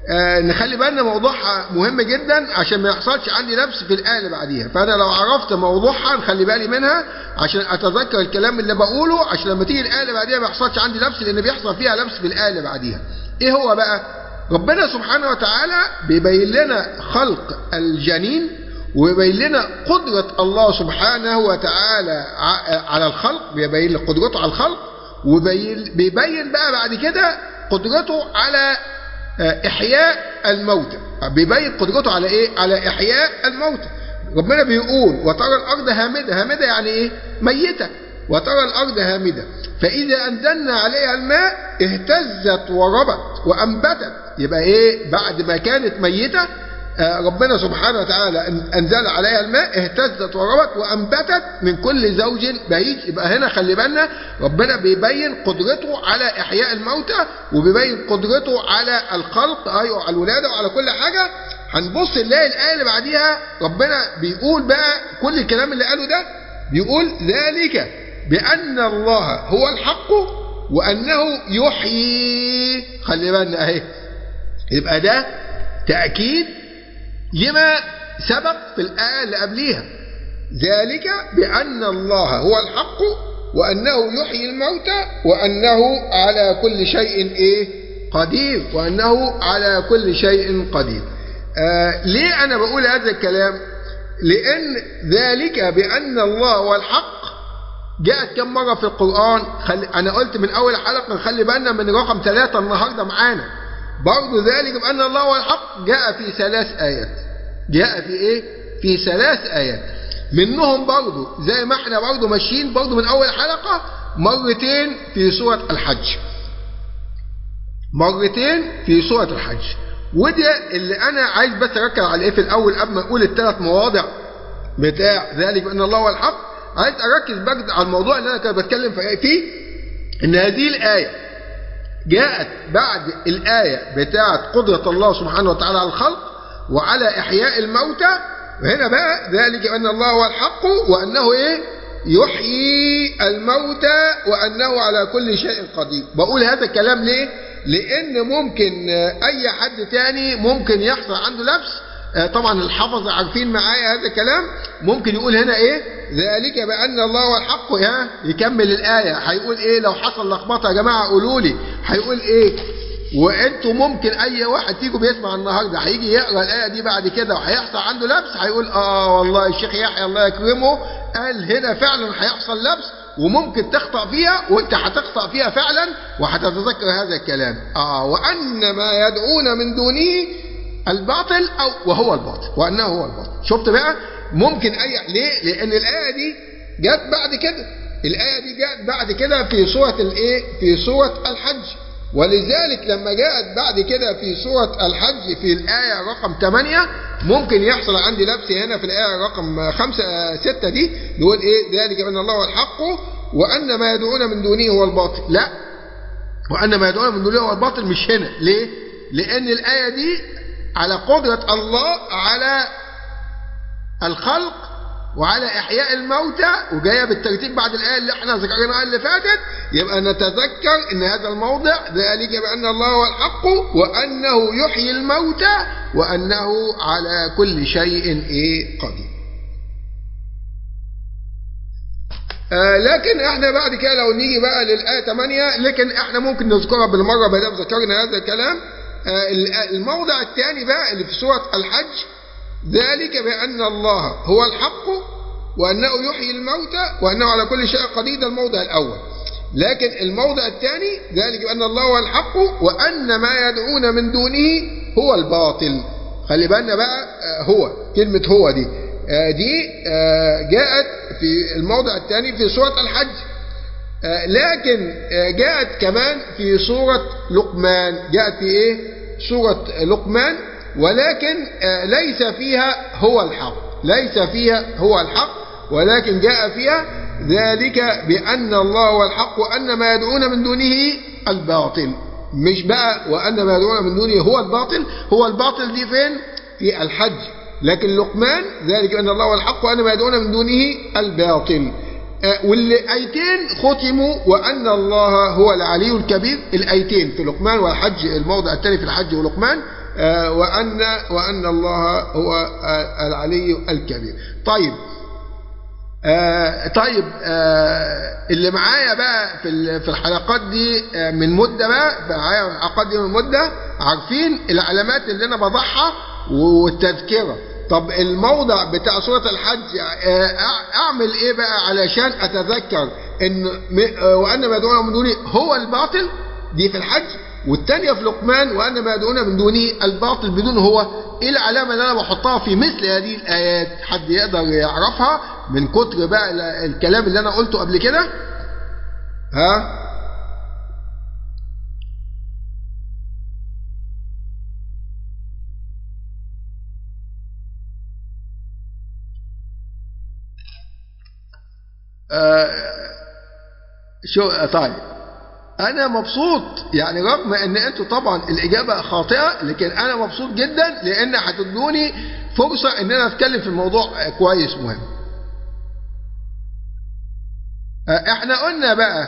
Speaker 2: آه نخلي بالنا موضوعها مهم جدا عشان ما يحصلش عندي لبس في الآية اللي بعديها فأنا لو عرفت موضوعها نخلي بالي منها عشان أتذكر الكلام اللي بقوله عشان لما تيجي الآية اللي بعديها ما يحصلش عندي لبس لأن بيحصل فيها لبس في الآية اللي بعديها إيه هو بقى ربنا سبحانه وتعالى بيبين لنا خلق الجنين ويبين لنا قدرة الله سبحانه وتعالى على الخلق بيبين قدرته على الخلق وبيبين بقى بعد كده قدرته على إحياء الموتى بيبين قدرته على إيه؟ على إحياء الموتى ربنا بيقول وترى الأرض هامدة هامدة يعني إيه؟ ميتة وترى الأرض هامدة فإذا أنزلنا عليها الماء اهتزت وربت وأنبتت يبقى إيه بعد ما كانت ميتة ربنا سبحانه وتعالى أنزل عليها الماء اهتزت وربت وأنبتت من كل زوج بهيج يبقى هنا خلي بالنا ربنا بيبين قدرته على إحياء الموتى وبيبين قدرته على الخلق أيوة على الولادة وعلى كل حاجة هنبص نلاقي الآية اللي بعديها ربنا بيقول بقى كل الكلام اللي قاله ده بيقول ذلك بأن الله هو الحق وأنه يحيي خلي بالنا أهي يبقى ده تأكيد لما سبق في الآية اللي قبليها ذلك بأن الله هو الحق وأنه يحيي الموتى وأنه على كل شيء إيه قدير وأنه على كل شيء قدير آه ليه أنا بقول هذا الكلام لأن ذلك بأن الله هو الحق جاءت كم مرة في القرآن خل... أنا قلت من أول حلقة نخلي بالنا من رقم ثلاثة النهاردة معانا برضو ذلك بأن الله هو الحق جاء في ثلاث آيات جاء في إيه؟ في ثلاث آيات منهم برضو زي ما احنا برضو ماشيين برضو من أول حلقة مرتين في سورة الحج مرتين في سورة الحج وده اللي أنا عايز بس أركز على إيه في الأول قبل ما أقول الثلاث مواضع بتاع ذلك بأن الله هو الحق عايز أركز بجد على الموضوع اللي أنا كنت بتكلم فيه إن هذه الآية جاءت بعد الآية بتاعت قدرة الله سبحانه وتعالى على الخلق وعلى إحياء الموتى وهنا بقى ذلك أن الله هو الحق وأنه إيه يحيي الموتى وأنه على كل شيء قدير بقول هذا الكلام ليه لأن ممكن أي حد تاني ممكن يحصل عنده لبس طبعا الحفظة عارفين معايا هذا الكلام ممكن يقول هنا ايه ذلك بأن الله هو الحق يا يكمل الآية هيقول ايه لو حصل لخبطة يا جماعة قولوا لي هيقول ايه وانتوا ممكن اي واحد فيكم بيسمع النهارده هيجي يقرا الايه دي بعد كده وهيحصل عنده لبس هيقول اه والله الشيخ يحيى الله يكرمه قال هنا فعلا هيحصل لبس وممكن تخطأ فيها وانت هتخطأ فيها فعلا وهتتذكر هذا الكلام اه وان ما يدعون من دونه الباطل او وهو الباطل وانه هو الباطل شفت بقى ممكن اي ليه لان الايه دي جت بعد كده الايه دي جت بعد كده في سوره الايه في سوره الحج ولذلك لما جاءت بعد كده في سورة الحج في الآية رقم 8 ممكن يحصل عندي لبس هنا في الآية رقم 5 6 دي نقول إيه ذلك أن الله هو الحق وأن ما يدعون من دونه هو الباطل لا وأن ما يدعون من دونه هو الباطل مش هنا ليه؟ لأن الآية دي على قدرة الله على الخلق وعلى إحياء الموتى وجاية بالترتيب بعد الآية اللي احنا ذكرناها اللي فاتت يبقى نتذكر ان هذا الموضع ذلك بأن الله هو الحق وأنه يحيي الموتى وأنه على كل شيء إيه قدير آه لكن احنا بعد كده لو نيجي بقى للآية 8 لكن احنا ممكن نذكرها بالمرة ما دام ذكرنا هذا الكلام آه الموضع الثاني بقى اللي في سورة الحج ذلك بأن الله هو الحق وأنه يحيي الموتى وأنه على كل شيء قدير الموضع الأول لكن الموضع الثاني ذلك بأن الله هو الحق وأن ما يدعون من دونه هو الباطل خلي بالنا بقى هو كلمة هو دي دي جاءت في الموضع الثاني في سورة الحج لكن جاءت كمان في سورة لقمان جاءت في ايه سورة لقمان ولكن ليس فيها هو الحق ليس فيها هو الحق ولكن جاء فيها ذلك بأن الله هو الحق وأن ما يدعون من دونه الباطل مش بقى وأن ما يدعون من دونه هو الباطل هو الباطل دي فين في الحج لكن لقمان ذلك بأن الله هو الحق وأن ما يدعون من دونه الباطل والآيتين ختموا وأن الله هو العلي الكبير الآيتين في لقمان والحج الموضع الثاني في الحج ولقمان آه، وأن وأن الله هو آه، العلي الكبير طيب آه طيب آه اللي معايا بقى في ال- في الحلقات دي آه من مده بقى معايا في الحلقات دي من مده عارفين العلامات اللي انا بضعها والتذكره طب الموضع بتاع سوره الحج آه أع- اعمل ايه بقى علشان اتذكر ان م- آه وان ما يدعون من دوني هو الباطل دي في الحج والثانيه في لقمان وان ما يدعون من دونه الباطل بدون هو ايه العلامه اللي انا بحطها في مثل هذه الايات حد يقدر يعرفها من كتر بقى ال- الكلام اللي انا قلته قبل كده ها آه شو طيب انا مبسوط يعني رغم ان انتوا طبعا الاجابه خاطئه لكن انا مبسوط جدا لان هتدوني فرصه ان انا اتكلم في الموضوع كويس مهم آه، احنا قلنا بقى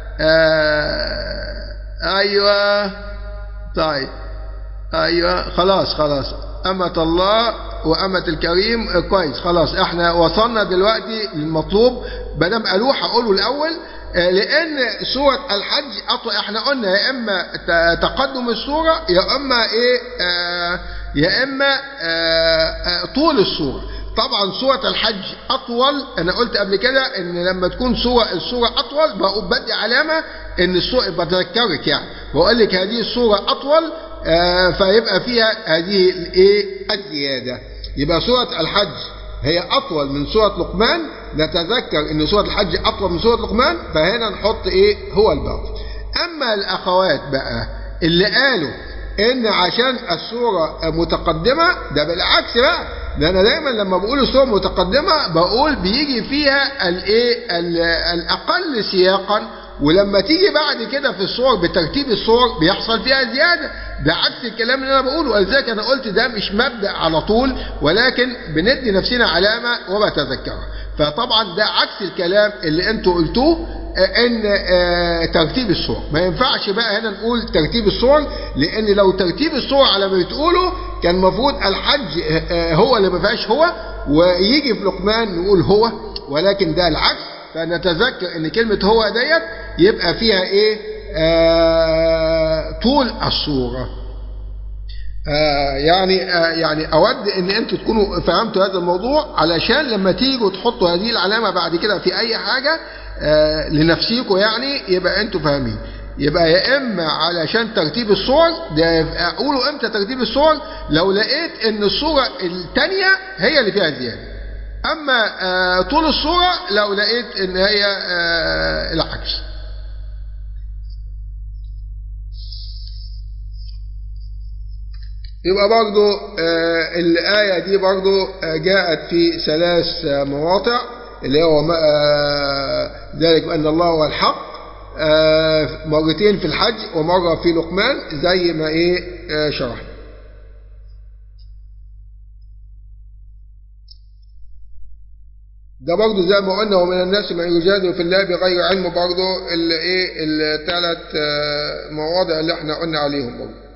Speaker 2: آه ايوه طيب ايوه خلاص خلاص أمة الله وأمة الكريم آه، كويس خلاص احنا وصلنا دلوقتي للمطلوب بدم قالوه هقوله الأول آه، لأن سورة الحج أطول احنا قلنا يا إما ت- تقدم السورة يا إما إيه آه يا إما آه آه طول السورة طبعا سورة الحج أطول أنا قلت قبل كده إن لما تكون سورة السورة أطول بقول بدي علامة إن السورة بتذكرك يعني بقول لك هذه السورة أطول آه، فيبقى فيها هذه الإيه الزيادة يبقى سورة الحج هي أطول من سورة لقمان نتذكر إن سورة الحج أطول من سورة لقمان فهنا نحط إيه هو الباطل أما الأخوات بقى اللي قالوا ان عشان الصورة متقدمة ده بالعكس بقى ده انا دايما لما بقول الصورة متقدمة بقول بيجي فيها الايه ال- الاقل سياقا ولما تيجي بعد كده في الصور بترتيب الصور بيحصل فيها زيادة ده عكس الكلام اللي انا بقوله ولذلك انا قلت ده مش مبدأ على طول ولكن بندي نفسنا علامة وبتذكرها فطبعا ده عكس الكلام اللي انتوا قلتوه ان آه، ترتيب الصور ما ينفعش بقى هنا نقول ترتيب الصور لان لو ترتيب الصور على ما بتقولوا كان المفروض الحج آه، آه، هو اللي ما فيهاش هو ويجي في لقمان نقول هو ولكن ده العكس فنتذكر ان كلمة هو ديت يبقى فيها ايه آه طول الصورة آه يعني آه يعني اود ان انتوا تكونوا فهمتوا هذا الموضوع علشان لما تيجوا تحطوا هذه العلامه بعد كده في اي حاجه آه لنفسيكم يعني يبقى انتوا فاهمين يبقى يا اما علشان ترتيب الصور ده يبقى اقولوا امتى ترتيب الصور لو لقيت ان الصوره الثانيه هي اللي فيها زياده اما آه طول الصوره لو لقيت ان هي آه العكس يبقى برضو آه الآية دي برضو آه جاءت في ثلاث آه مواضع اللي هو ما- آه ذلك بأن الله هو الحق آه مرتين في الحج ومرة في لقمان زي ما ايه آه شرح ده برضو زي ما قلنا ومن الناس من يجادل في الله بغير علم برضو الايه الثلاث آه مواضع اللي احنا قلنا عليهم برضو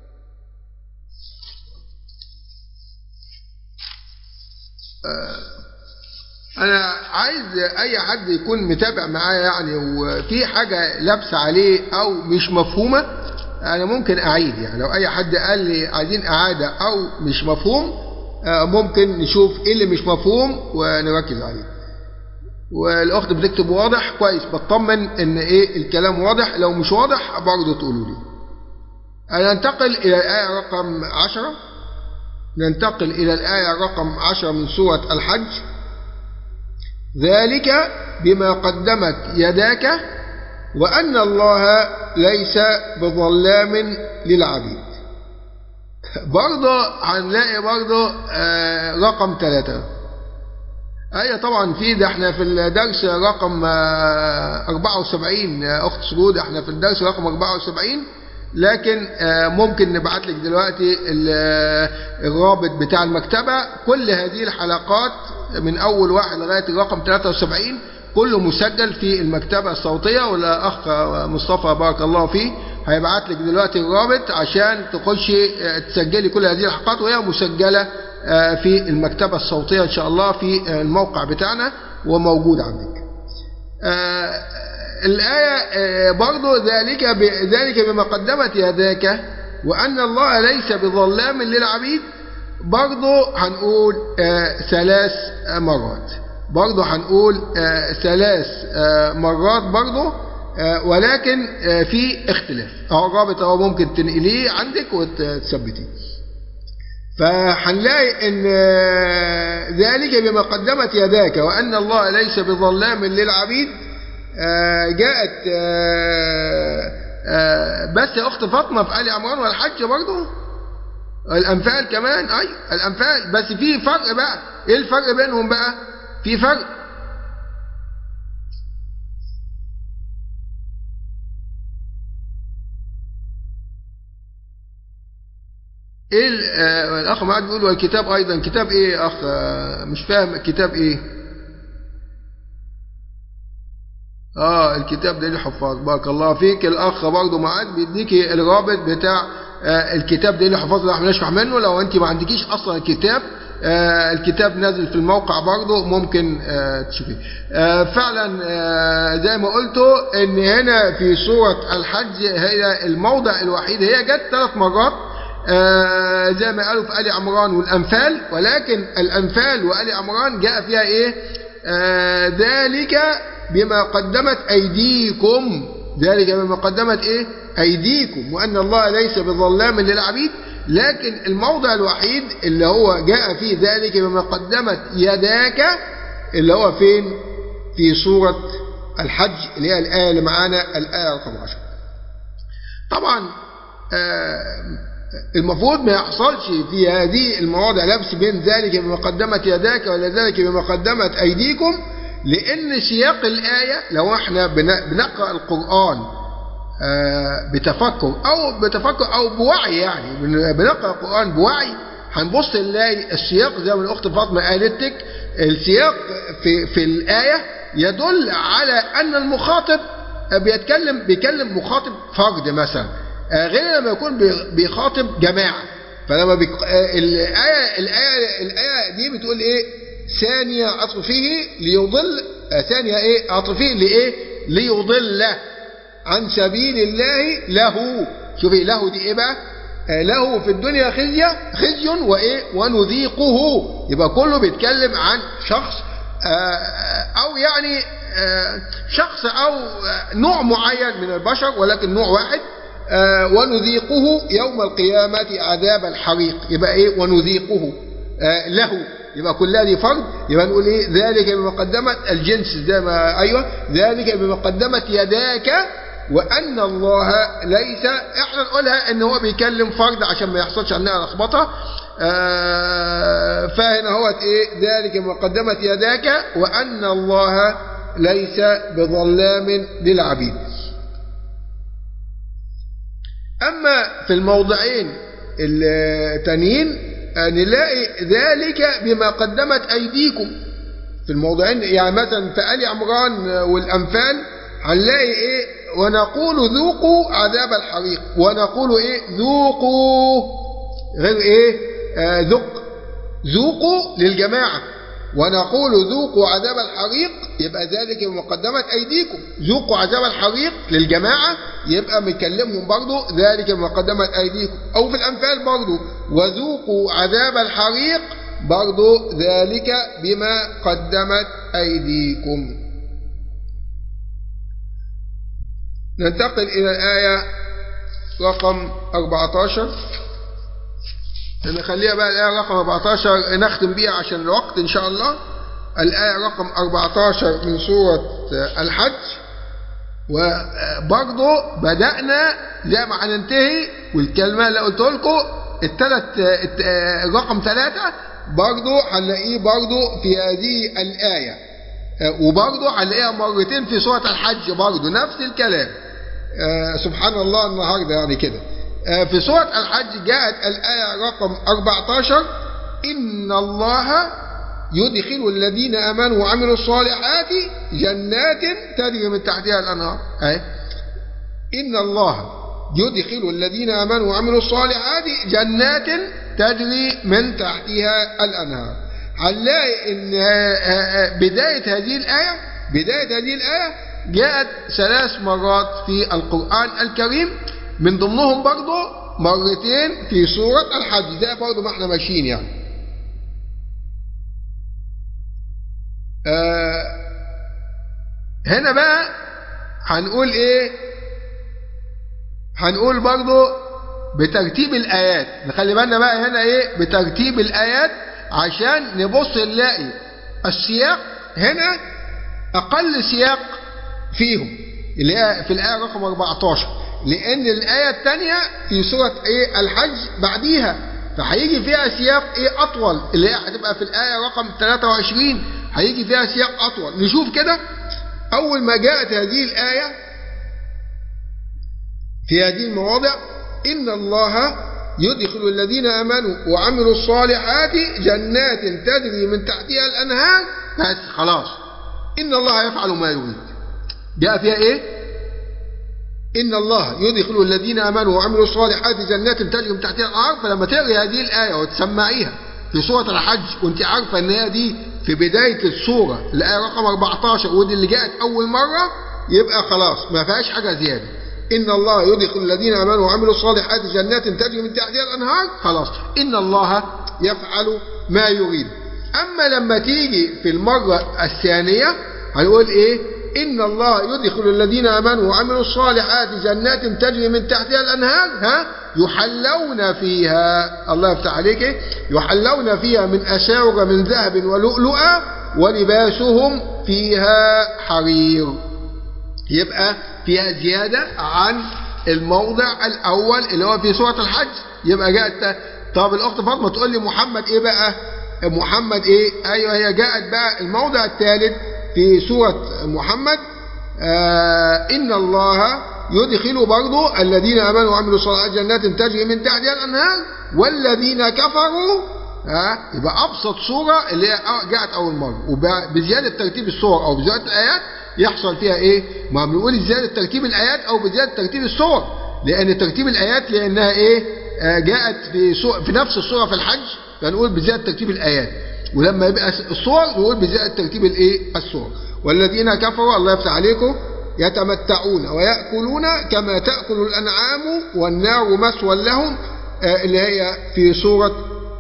Speaker 2: انا عايز اي حد يكون متابع معايا يعني وفي حاجه لابسه عليه او مش مفهومه انا ممكن اعيد يعني لو اي حد قال لي عايزين اعاده او مش مفهوم آه، ممكن نشوف ايه اللي مش مفهوم ونركز عليه والاخت بتكتب واضح كويس بطمن ان ايه الكلام واضح لو مش واضح برضه تقولوا لي أنا ننتقل الى الايه رقم عشرة ننتقل الى الايه رقم عشرة من سوره الحج ذلك بما قدمت يداك وأن الله ليس بظلام للعبيد برضه هنلاقي برضه آه، رقم ثلاثة أيوة طبعا في ده احنا في الدرس رقم آه، 74 يا أخت سجود احنا في الدرس رقم 74 لكن آه، ممكن نبعت لك دلوقتي ال- آه، الرابط بتاع المكتبة كل هذه الحلقات من أول واحد لغاية الرقم 73 كله مسجل في المكتبة الصوتية والأخ مصطفى بارك الله فيه هيبعت لك دلوقتي الرابط عشان تخشي تسجلي كل هذه الحلقات وهي مسجلة في المكتبة الصوتية إن شاء الله في الموقع بتاعنا وموجود عندك الآية برضو ذلك ذلك بما قدمت يداك وأن الله ليس بظلام للعبيد برضو هنقول ثلاث مرات برضو هنقول ثلاث مرات برضو ولكن في اختلاف اهو الرابط اهو ممكن تنقليه عندك وتثبتيه فهنلاقي ان ذلك بما قدمت يداك وان الله ليس بظلام للعبيد جاءت بس يا اخت فاطمه في ال عمران والحج برضه الانفال كمان اي الانفال بس في فرق بقى ايه الفرق بينهم بقى في فرق ايه آه الاخ معاد بيقول والكتاب ايضا كتاب ايه يا اخ آه مش فاهم كتاب ايه اه الكتاب ده للحفاظ بارك الله فيك الاخ برضه معاد بيديكي الرابط بتاع آه الكتاب ده للحفاظ اللي احنا نشرح منه لو انت ما عندكيش اصلا الكتاب آه الكتاب نازل في الموقع برضه ممكن آه تشوفيه آه فعلا آه زي ما قلتوا ان هنا في سورة الحج هي الموضع الوحيد هي جت ثلاث مرات آه زي ما قالوا في آل عمران والأنفال ولكن الأنفال وآل عمران جاء فيها إيه آه ذلك بما قدمت أيديكم ذلك بما قدمت إيه أيديكم وأن الله ليس بظلام للعبيد لكن الموضع الوحيد اللي هو جاء فيه ذلك بما قدمت يداك اللي هو فين في سورة الحج اللي هي الآية اللي معانا الآية رقم 10 طبعا آه المفروض ما يحصلش في هذه المواضع لبس بين ذلك بما قدمت يداك ولا ذلك بما قدمت أيديكم لأن سياق الآية لو احنا بنقرأ القرآن بتفكر أو بتفكر أو بوعي يعني بنقرأ القرآن بوعي هنبص نلاقي السياق زي ما الأخت فاطمة قالت لك السياق في, في الآية يدل على أن المخاطب بيتكلم بيكلم مخاطب فرد مثلا غير لما يكون بيخاطب جماعة فلما بيك... الآية الآية الآية دي بتقول إيه ثانية عطفه ليضل ثانية إيه عطفه لإيه ليضل عن سبيل الله له شوفي له دي إيه بقى له في الدنيا خزي خزي وإيه ونذيقه يبقى كله بيتكلم عن شخص أو يعني شخص أو نوع معين من البشر ولكن نوع واحد آه ونذيقه يوم القيامة عذاب الحريق يبقى ايه ونذيقه آه له يبقى كلها دي فرد يبقى نقول ايه ذلك بما قدمت الجنس زي ما ايوه ذلك بما قدمت يداك وان الله ليس احنا نقولها ان هو بيكلم فرد عشان ما يحصلش عندنا لخبطه آه فهنا هو ايه ذلك بما قدمت يداك وان الله ليس بظلام للعبيد أما في الموضعين التانيين نلاقي ذلك بما قدمت أيديكم في الموضعين يعني مثلا في آل عمران والأنفال هنلاقي إيه ونقول ذوقوا عذاب الحريق ونقول إيه ذوقوا غير إيه آه ذق ذوقوا للجماعة ونقول ذوقوا عذاب الحريق يبقى ذلك بمقدمة أيديكم ذوقوا عذاب الحريق للجماعة يبقى مكلمهم برضو ذلك بمقدمة أيديكم أو في الأنفال برضو وذوقوا عذاب الحريق برضو ذلك بما قدمت أيديكم ننتقل إلى الآية رقم 14 نخليها بقى الآية رقم 14 نختم بيها عشان الوقت إن شاء الله الآية رقم 14 من سورة الحج وبرضه بدأنا زي ما هننتهي والكلمة اللي قلت لكم الثلاث رقم ثلاثة برضه هنلاقيه برضه في هذه الآية وبرضه هنلاقيها مرتين في سورة الحج برضه نفس الكلام سبحان الله النهارده يعني كده في سورة الحج جاءت الآية رقم 14 إن الله يدخل الذين آمنوا وعملوا الصالحات جنات تجري من تحتها الأنهار أي إن الله يدخل الذين آمنوا وعملوا الصالحات جنات تجري من تحتها الأنهار هنلاقي ان بداية هذه الآية بداية هذه الآية جاءت ثلاث مرات في القرآن الكريم من ضمنهم برضه مرتين في سورة الحج ده برضه ما احنا ماشيين يعني آه هنا بقى هنقول ايه هنقول برضه بترتيب الآيات نخلي بالنا بقى هنا ايه بترتيب الآيات عشان نبص نلاقي السياق هنا أقل سياق فيهم اللي هي في الآية رقم 14 لأن الآية الثانية في سورة إيه الحج بعديها فهيجي فيها سياق إيه أطول اللي هي هتبقى في الآية رقم 23 هيجي فيها سياق أطول نشوف كده أول ما جاءت هذه الآية في هذه المواضع إن الله يدخل الذين آمنوا وعملوا الصالحات جنات تجري من تحتها الأنهار بس خلاص إن الله يفعل ما يريد جاء فيها إيه إن الله يدخل الذين آمنوا وعملوا الصالحات جنات تجري من تحتها الأنهار فلما تقري هذه الآية وتسمعيها في سورة الحج وانت عارفة ان هي دي في بداية السورة الآية رقم 14 ودي اللي جاءت أول مرة يبقى خلاص ما فيهاش حاجة زيادة إن الله يدخل الذين آمنوا وعملوا الصالحات جنات تجري من تحتها الأنهار خلاص إن الله يفعل ما يريد أما لما تيجي في المرة الثانية هنقول إيه إن الله يدخل الذين آمنوا وعملوا الصالحات جنات تجري من تحتها الأنهار ها يحلون فيها الله يفتح عليك إيه؟ يحلون فيها من أساور من ذهب ولؤلؤا ولباسهم فيها حرير يبقى فيها زيادة عن الموضع الأول اللي هو في سورة الحج يبقى جاءت طب الأخت فاطمة تقول لي محمد إيه بقى محمد إيه أيوه هي جاءت بقى الموضع الثالث في سورة محمد آه إن الله يدخل برضو الذين آمنوا وعملوا الصالحات جنات تجري من تحتها الأنهار والذين كفروا ها آه يبقى أبسط سورة اللي هي جاءت أول مرة وبزيادة ترتيب السور أو بزيادة الآيات يحصل فيها إيه؟ ما بنقول زيادة ترتيب الآيات أو بزيادة ترتيب السور لأن ترتيب الآيات لأنها إيه؟ آه جاءت في سور في نفس السورة في الحج فنقول بزيادة ترتيب الآيات ولما يبقى الصور نقول بزيادة ترتيب الايه الصور والذين كفروا الله يفتح عليكم يتمتعون ويأكلون كما تأكل الأنعام والنار مسوى لهم آه اللي هي في سورة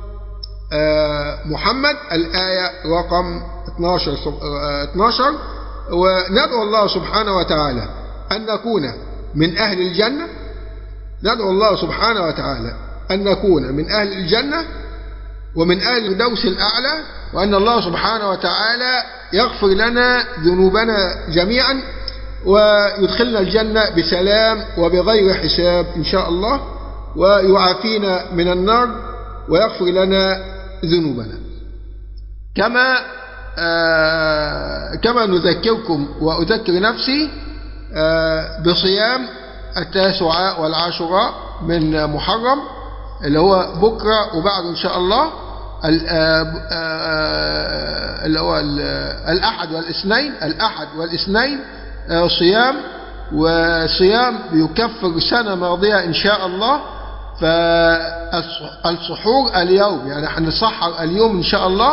Speaker 2: آه محمد الآية رقم 12 آه 12 وندعو الله سبحانه وتعالى أن نكون من أهل الجنة ندعو الله سبحانه وتعالى أن نكون من أهل الجنة ومن أهل الدوس الأعلى وأن الله سبحانه وتعالى يغفر لنا ذنوبنا جميعا ويدخلنا الجنة بسلام وبغير حساب إن شاء الله ويعافينا من النار ويغفر لنا ذنوبنا كما آه كما نذكركم وأذكر نفسي آه بصيام التاسعاء والعاشوراء من محرم اللي هو بكرة وبعده إن شاء الله اللي هو الأحد والاثنين الأحد والاثنين صيام وصيام يكفر سنة ماضية إن شاء الله فالسحور اليوم يعني هنسحر اليوم إن شاء الله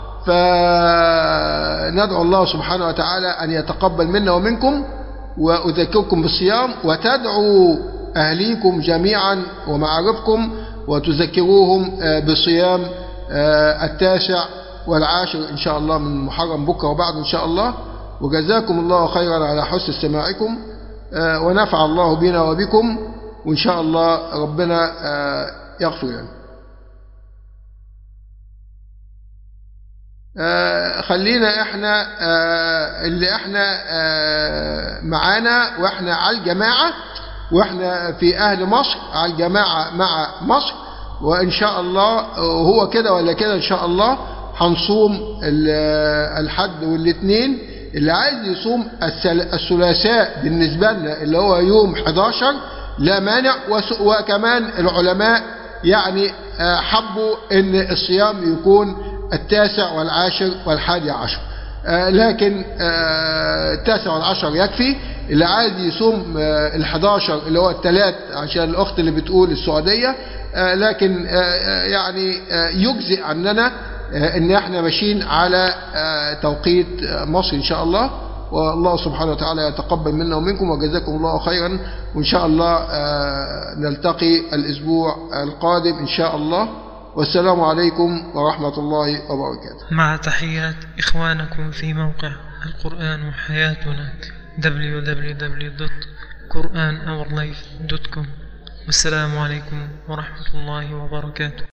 Speaker 2: فندعو الله سبحانه وتعالى أن يتقبل منا ومنكم وأذكركم بالصيام وتدعو أهليكم جميعا ومعارفكم وتذكروهم بصيام التاسع والعاشر إن شاء الله من محرم بكرة وبعد إن شاء الله وجزاكم الله خيرا على حسن استماعكم ونفع الله بنا وبكم وإن شاء الله ربنا يغفر لنا خلينا احنا اللي احنا معانا واحنا على الجماعة واحنا في اهل مصر على الجماعة مع مصر وان شاء الله هو كده ولا كده ان شاء الله هنصوم الحد والاثنين اللي عايز يصوم الثلاثاء بالنسبة لنا اللي هو يوم 11 لا مانع وكمان العلماء يعني حبوا ان الصيام يكون التاسع والعاشر والحادي عشر لكن التاسع والعشر يكفي اللي عايز يصوم ال 11 اللي هو الثلاث عشان الاخت اللي بتقول السعوديه آه، لكن آه، يعني آه، يجزئ عننا آه، ان احنا ماشيين على آه، توقيت آه، مصر ان شاء الله والله سبحانه وتعالى يتقبل منا ومنكم وجزاكم الله خيرا وان شاء الله آه، نلتقي الاسبوع القادم ان شاء الله والسلام عليكم ورحمه الله وبركاته
Speaker 1: مع تحيات إخوانكم في موقع القرآن حياتنا www.quranourlife.com والسلام عليكم ورحمة الله وبركاته